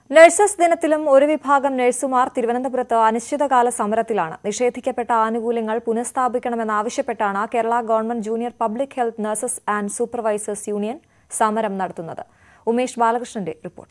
nurses ദിനത്തിലും ഒരു വിഭാഗം നഴ്സുമാർ തിരുവനന്തപുരത്ത് അനിശ്ചിതകാല സമരത്തിലാണ് നിഷേധിക്കപ്പെട്ട ആനുകൂല്യങ്ങൾ പുനഃസ്ഥാപിക്കണമെന്നാവശ്യപ്പെട്ടാണ് Kerala government junior public health nurses and supervisors union സമരം നടത്തുന്നത് ഉമേഷ് ബാലകൃഷ്ണന്റെ റിപ്പോർട്ട്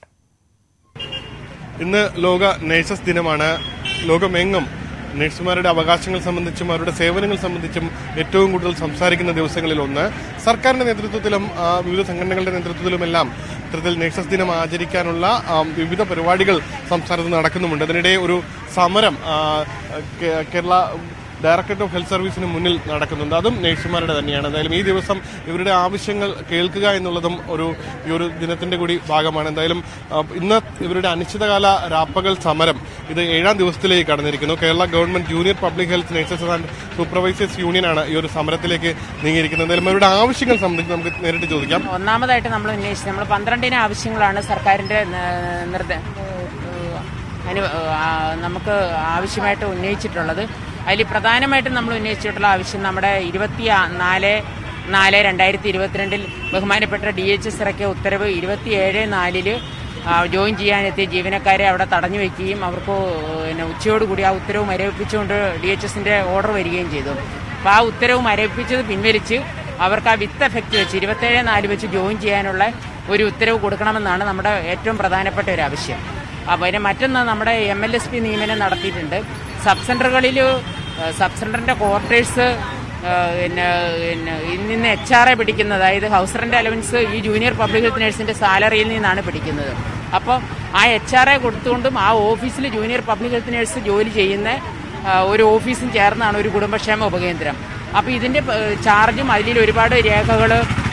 ഇന്ന് ലോക നേഴ്സസ് ദിനമാണ് ലോകമെങ്ങും നഴ്സുമാരുടെ അവകാശങ്ങൾ സംബന്ധിച്ചും അവരുടെ സേവനങ്ങൾ സംബന്ധിച്ചും ഏറ്റവും കൂടുതൽ സംസാരിക്കുന്ന ദിവസങ്ങളിൽ ഒന്ന് സർക്കാരിന്റെ നേതൃത്വത്തിലും ആ, വിവിധ സംഘടനകളുടെ നേതൃത്വത്തിലുമെല്ലാം ഇത്തരത്തിൽ നേഴ്സസ് ദിനം ആചരിക്കാനുള്ള ആ, വിവിധ പരിപാടികൾ സംസ്ഥാനത്ത് നടക്കുന്നുമുണ്ട് അതിനിടെ ഒരു സമരം ആ, കേ- കേരള ഡയറക്ടറേറ്റ് ഓഫ് ഹെൽത്ത് സർവീസിന് മുന്നിൽ നടക്കുന്നുണ്ട് അതും നഴ്സുമാരുടെ തന്നെയാണ് എന്തായാലും ഈ ദിവസം ഇവരുടെ ആവശ്യങ്ങൾ കേൾക്കുക എന്നുള്ളതും ഒരു ഈ ഒരു ദിനത്തിന്റെ കൂടി ഭാഗമാണ് എന്തായാലും ആ, ഇന്ന് ഇവരുടെ അനിശ്ചിതകാല രാപ്പകൽ സമരം ഇത് ഏഴാം ദിവസത്തിലേക്ക് കടന്നിരിക്കുന്നു Kerala government junior public health nurses and supervisors യൂണിയനാണ് ഈ ഒരു സമരത്തിലേക്ക് നീങ്ങിയിരിക്കുന്നത് എന്തായാലും അവരുടെ ആവശ്യങ്ങൾ സംബന്ധിച്ച് നമുക്ക് നേരിട്ട് ചോദിക്കാം ഒന്നാമതായിട്ട് നമ്മൾ ഉന്നയിച്ചത് നമ്മൾ പന്ത്രണ്ടിന് ആവശ്യങ്ങളാണ് സർക്കാരിന്റെ ഏഹ്, നിർദ്ദ ഏഹ്, അനു- ആ, നമുക്ക് ആവശ്യമായിട്ട് ഉന്നയിച്ചിട്ടുള്ളത് അതിൽ പ്രധാനമായിട്ടും നമ്മൾ ഉന്നയിച്ചിട്ടുള്ള ആവശ്യം നമ്മുടെ ഇരുപത്തി നാല് നാല് രണ്ടായിരത്തി ഇരുപത്തിരണ്ടിൽ ബഹുമാനപ്പെട്ട ഡി എച്ച് എസ് ഇറക്കിയ ഉത്തരവ് ഇരുപത്തിയേഴ് നാലില് ആ, ജോയിൻ ചെയ്യാനെത്തിയ ജീവനക്കാരെ അവിടെ തടഞ്ഞു വെക്കുകയും അവർക്ക് പിന്നെ ഉച്ചയോടുകൂടി ആ ഉത്തരവ് മരവിപ്പിച്ചുകൊണ്ട് ഡി എച്ച് എസിന്റെ ഓർഡർ വരികയും ചെയ്തു അപ്പോൾ ആ ഉത്തരവ് മരവിപ്പിച്ചത് പിൻവലിച്ച് അവർക്ക് ആ വിത്ത് എഫക്റ്റ് വെച്ച് ഇരുപത്തേഴ് നാല് വെച്ച് ജോയിൻ ചെയ്യാനുള്ള ഒരു ഉത്തരവ് കൊടുക്കണമെന്നാണ് നമ്മുടെ ഏറ്റവും പ്രധാനപ്പെട്ട ഒരു ആവശ്യം അപ്പോൾ അതിന് മറ്റൊന്ന് നമ്മുടെ എം എൽ എസ് പി നിയമനം നടത്തിയിട്ടുണ്ട് സബ് സെൻ്ററുകളിൽ സബ് സെൻ്ററിൻ്റെ ക്വാർട്ടേഴ്സ് പിന്നെ പിന്നെ ഇന്ന് എച്ച് ആർ എ പിടിക്കുന്നത് അതായത് ഹൗസ് റെന്റ് അലവൻസ് ഈ ജൂനിയർ പബ്ലിക് ഹെൽത്ത് നഴ്സിന്റെ സാലറിയിൽ നിന്നാണ് പിടിക്കുന്നത് അപ്പോൾ ആ എച്ച് ആർ എ കൊടുത്തുകൊണ്ടും ആ ഓഫീസിൽ ജൂനിയർ പബ്ലിക് ഹെൽത്ത് നഴ്സ് ജോലി ചെയ്യുന്ന ആ, ഒരു ഓഫീസും ചേർന്നാണ് ഒരു കുടുംബക്ഷേമ ഉപകേന്ദ്രം അപ്പോൾ ഇതിന്റെ പ- ചാർജും അതിൽ ഒരുപാട് രേഖകൾ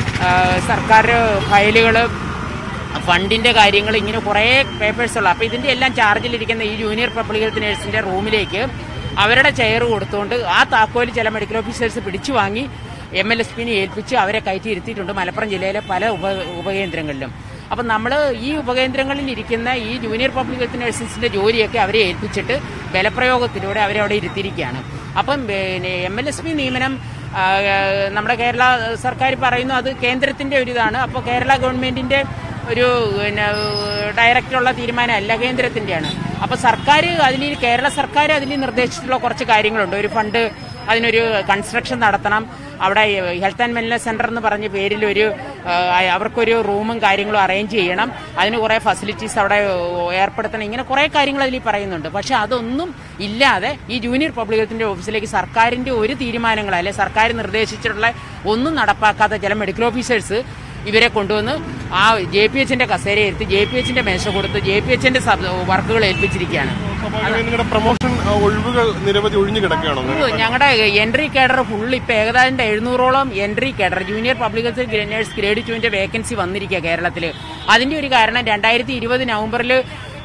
സർക്കാർ ഫയലുകൾ ഫണ്ടിന്റെ കാര്യങ്ങൾ ഇങ്ങനെ കുറേ പേപ്പേഴ്സ് ഉള്ള അപ്പോൾ ഇതിന്റെ എല്ലാം ചാർജിലിരിക്കുന്ന ഈ ജൂനിയർ പബ്ലിക് ഹെൽത്ത് നഴ്സിന്റെ റൂമിലേക്ക് അവരുടെ ചെയർ കൊടുത്തുകൊണ്ട് ആ താക്കോല് ചില മെഡിക്കൽ ഓഫീസേഴ്സ് പിടിച്ചു വാങ്ങി എം എൽ എസ് പിനെ ഏൽപ്പിച്ച് അവരെ കയറ്റി ഇരുത്തിയിട്ടുണ്ട് മലപ്പുറം ജില്ലയിലെ പല ഉപ ഉപകേന്ദ്രങ്ങളിലും അപ്പം നമ്മൾ ഈ ഉപകേന്ദ്രങ്ങളിൽ ഇരിക്കുന്ന ഈ ജൂനിയർ പബ്ലിക് ഹെൽത്ത് നഴ്സസിന്റെ ജോലിയൊക്കെ അവരെ ഏൽപ്പിച്ചിട്ട് ബലപ്രയോഗത്തിലൂടെ അവരെ അവിടെ ഇരുത്തിയിരിക്കുകയാണ് അപ്പം പിന്നെ എം എൽ എസ് പി നിയമനം ആ, നമ്മുടെ കേരള സർക്കാർ പറയുന്നു അത് കേന്ദ്രത്തിന്റെ ഒരു ഇതാണ് അപ്പോൾ കേരള ഗവൺമെന്റിന്റെ ഒരു പിന്നെ ഡയറക്റ്റുള്ള തീരുമാനമല്ല കേന്ദ്രത്തിന്റെയാണ് അപ്പോൾ സർക്കാർ അതിൽ കേരള സർക്കാർ അതിൽ നിർദ്ദേശിച്ചിട്ടുള്ള കുറച്ച് കാര്യങ്ങളുണ്ട് ഒരു ഫണ്ട് അതിനൊരു കൺസ്ട്രക്ഷൻ നടത്തണം അവിടെ ഹെൽത്ത് ആൻഡ് വെൽനസ് സെന്റർ എന്ന് പറഞ്ഞ പേരിൽ ഒരു ആ, അവർക്കൊരു റൂമും കാര്യങ്ങളും അറേഞ്ച് ചെയ്യണം അതിന് കുറേ ഫെസിലിറ്റീസ് അവിടെ ഏർപ്പെടുത്തണം ഇങ്ങനെ കുറേ കാര്യങ്ങൾ അതിൽ പറയുന്നുണ്ട് പക്ഷെ അതൊന്നും ഇല്ലാതെ ഈ ജൂനിയർ പബ്ലിക് ഹെൽത്തിന്റെ ഓഫീസിലേക്ക് സർക്കാരിന്റെ ഒരു തീരുമാനങ്ങൾ അല്ലെ സർക്കാർ നിർദ്ദേശിച്ചിട്ടുള്ള ഒന്നും നടപ്പാക്കാത്ത ചില മെഡിക്കൽ ഓഫീസേഴ്സ് ഇവരെ കൊണ്ടുവന്ന് ആ ജെ പി എച്ചിന്റെ കസേര എടുത്ത് ജെ പി എച്ചിന്റെ മേശ കൊടുത്ത് ജെ പി എച്ചിന്റെ വർക്കുകൾ ഏൽപ്പിച്ചിരിക്കുകയാണ് സ്വാഭാവികമായും നിങ്ങളുടെ പ്രൊമോഷൻ ആ, ഒഴിവുകൾ നിരവധി ഒഴിഞ്ഞു കിടക്കുകയാണോ ഞങ്ങളുടെ എൻട്രി കേഡർ ഫുൾ ഇപ്പൊ ഏകദേശം എഴുന്നൂറോളം entry cadre junior public health ഗ്രനേഴ്സ് ഗ്രേഡ് ടുവിന്റെ വേക്കൻസി വന്നിരിക്കുക കേരളത്തിൽ അതിന്റെ ഒരു കാരണം രണ്ടായിരത്തി ഇരുപത് നവംബറിൽ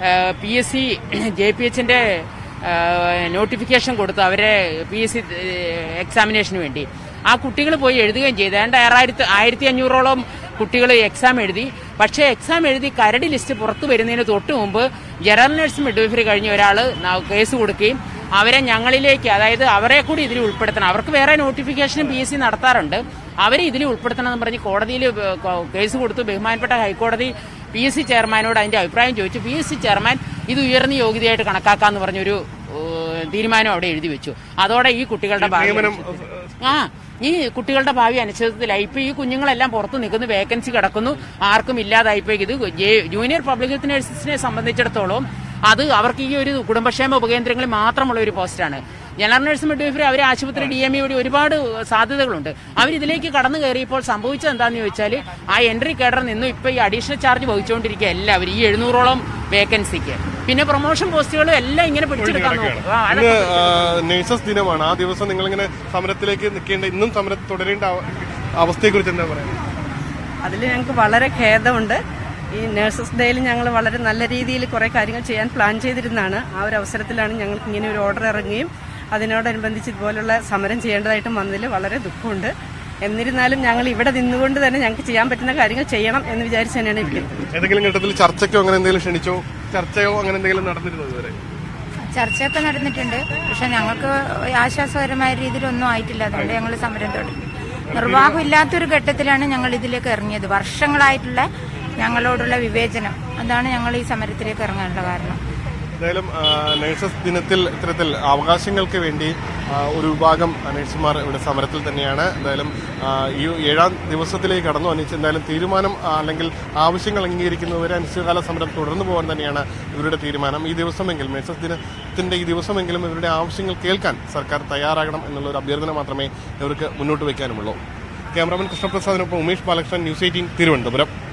P S C J P എച്ചിന്റെ നോട്ടിഫിക്കേഷൻ കൊടുത്തു അവരെ പി എസ് സി എക്സാമിനേഷന് വേണ്ടി ആ കുട്ടികൾ പോയി എഴുതുകയും ചെയ്തു ഏതാണ്ട് ആറായിരത്തി ആയിരത്തി അഞ്ഞൂറോളം കുട്ടികൾ എക്സാം എഴുതി പക്ഷേ എക്സാം എഴുതി കരട് ലിസ്റ്റ് പുറത്തു വരുന്നതിന് തൊട്ട് മുമ്പ് ജനറൽ നഴ്സ് മിഡ്വൈഫറി കഴിഞ്ഞ ഒരാൾ കേസ് കൊടുക്കുകയും അവരെ ഞങ്ങളിലേക്ക് അതായത് അവരെ കൂടി ഇതിൽ ഉൾപ്പെടുത്തണം അവർക്ക് വേറെ നോട്ടിഫിക്കേഷനും പി എസ് സി നടത്താറുണ്ട് അവരെ ഇതിൽ ഉൾപ്പെടുത്തണം എന്ന് പറഞ്ഞ് കോടതിയിൽ കേസ് കൊടുത്തു ബഹുമാനപ്പെട്ട ഹൈക്കോടതി പി എസ് സി ചെയർമാനോട് അതിന്റെ അഭിപ്രായം ചോദിച്ചു പി എസ് സി ചെയർമാൻ ഇത് ഉയർന്ന യോഗ്യതയായിട്ട് കണക്കാക്കാന്ന് പറഞ്ഞൊരു ഏഹ്, തീരുമാനം അവിടെ എഴുതി വെച്ചു അതോടെ ഈ കുട്ടികളുടെ ഭാവി നിയമനം ആ ഈ കുട്ടികളുടെ ഭാവി അനിശ്ചിതത്തിലായി ഇപ്പൊ ഈ കുഞ്ഞുങ്ങളെല്ലാം പുറത്ത് നിൽക്കുന്നു വേക്കൻസി കിടക്കുന്നു ആർക്കും ഇല്ലാതായിപ്പോയി ഇത് ജെ- ജൂനിയർ പബ്ലിക് ഹെൽത്ത് നഴ്സസിനെ സംബന്ധിച്ചിടത്തോളം അത് അവർക്ക് ഈ ഒരു കുടുംബക്ഷേമ ഉപകേന്ദ്രങ്ങളിൽ മാത്രമുള്ള ഒരു പോസ്റ്റാണ് ജനറൽ നഴ്സ് മിഡ്വൈഫറി അവരെ ആശുപത്രി ഡി എം ഇ വഴി ഒരുപാട് സാധ്യതകളുണ്ട് അവരിതിലേക്ക് കടന്നു കയറിയപ്പോൾ സംഭവിച്ചത് എന്താണെന്ന് ചോദിച്ചാൽ ആ എൻട്രി കേഡർ നിന്നും ഇപ്പൊ ഈ അഡീഷണൽ ചാർജ് വഹിച്ചുകൊണ്ടിരിക്കുക എല്ലാവരും ഈ എഴുന്നൂറോളം വേക്കൻസിക്ക് പിന്നെ പ്രൊമോഷൻ പോസ്റ്റുകളും എല്ലാം ഇങ്ങനെ പിടിച്ചെടുക്കാൻ നോക്കും ആ, ഇന്ന് ആ, നേഴ്സസ് ദിനമാണ് ആ ദിവസം നിങ്ങളിങ്ങനെ സമരത്തിലേക്ക് നിൽക്കേണ്ട ഇന്നും സമരത്തിൽ തുടരേണ്ട അവ- അവസ്ഥയെക്കുറിച്ച് എന്താ പറയുന്നത് അതിൽ ഞങ്ങൾക്ക് വളരെ ഖേദമുണ്ട് ഈ നഴ്സസ് ഡേയിൽ ഞങ്ങൾ വളരെ നല്ല രീതിയിൽ കുറേ കാര്യങ്ങൾ ചെയ്യാൻ പ്ലാൻ ചെയ്തിരുന്നതാണ് ആ ഒരു അവസരത്തിലാണ് ഞങ്ങൾക്ക് ഇങ്ങനെ ഒരു ഓർഡർ ഇറങ്ങുകയും അതിനോടനുബന്ധിച്ച് ഇതുപോലുള്ള സമരം ചെയ്യേണ്ടതായിട്ടും വന്നതിൽ വളരെ ദുഃഖമുണ്ട് എന്നിരുന്നാലും ഞങ്ങൾ ഇവിടെ നിന്നുകൊണ്ട് തന്നെ ഞങ്ങൾക്ക് ചെയ്യാൻ പറ്റുന്ന കാര്യങ്ങൾ ചെയ്യണം എന്ന് വിചാരിച്ച് തന്നെയാണ് ഇരിക്കുന്നത് ഏതെങ്കിലും ഘട്ടത്തിൽ ചർച്ചയ്ക്കോ അങ്ങനെ എന്തെങ്കിലും ക്ഷണിച്ചോ ചർച്ചയോ അങ്ങനെ എന്തെങ്കിലും നടന്നിരുന്നോ ഇതുവരെ ചർച്ചയൊക്കെ നടന്നിട്ടുണ്ട് പക്ഷെ ഞങ്ങൾക്ക് ആശ്വാസകരമായ രീതിയിലൊന്നും ആയിട്ടില്ല അതുകൊണ്ട് ഞങ്ങൾ സമരം തുടങ്ങി നിർവാഹമില്ലാത്തൊരു ഘട്ടത്തിലാണ് ഞങ്ങൾ ഇതിലേക്ക് ഇറങ്ങിയത് വർഷങ്ങളായിട്ടുള്ള ഞങ്ങളോടുള്ള വിവേചനം അതാണ് ഞങ്ങൾ ഈ സമരത്തിലേക്ക് ഇറങ്ങാനുള്ള കാരണം എന്തായാലും ആ, നഴ്സസ് ദിനത്തിൽ ഇത്തരത്തിൽ അവകാശങ്ങൾക്ക് വേണ്ടി ആ, ഒരു വിഭാഗം നഴ്സുമാർ ഇവിടെ സമരത്തിൽ തന്നെയാണ് എന്തായാലും ആ, ഈ ഏഴാം ദിവസത്തിലേക്ക് കടന്നു വന്നിച്ച് എന്തായാലും തീരുമാനം ആ, അല്ലെങ്കിൽ ആവശ്യങ്ങൾ അംഗീകരിക്കുന്നവരെ അനിശ്ചിതകാല സമരം തുടർന്നു പോകാൻ തന്നെയാണ് ഇവരുടെ തീരുമാനം ഈ ദിവസമെങ്കിലും നഴ്സസ് ദിനത്തിന്റെ ഈ ദിവസമെങ്കിലും ഇവരുടെ ആവശ്യങ്ങൾ കേൾക്കാൻ സർക്കാർ തയ്യാറാകണം എന്നുള്ള ഒരു അഭ്യർത്ഥന മാത്രമേ ഇവർക്ക് മുന്നോട്ട് വയ്ക്കാനുമുള്ളൂ ക്യാമറാമാൻ കൃഷ്ണപ്രസാദിനൊപ്പം ഉമേഷ് ബാലകൃഷ്ണൻ ന്യൂസ് എയ്റ്റീൻ തിരുവനന്തപുരം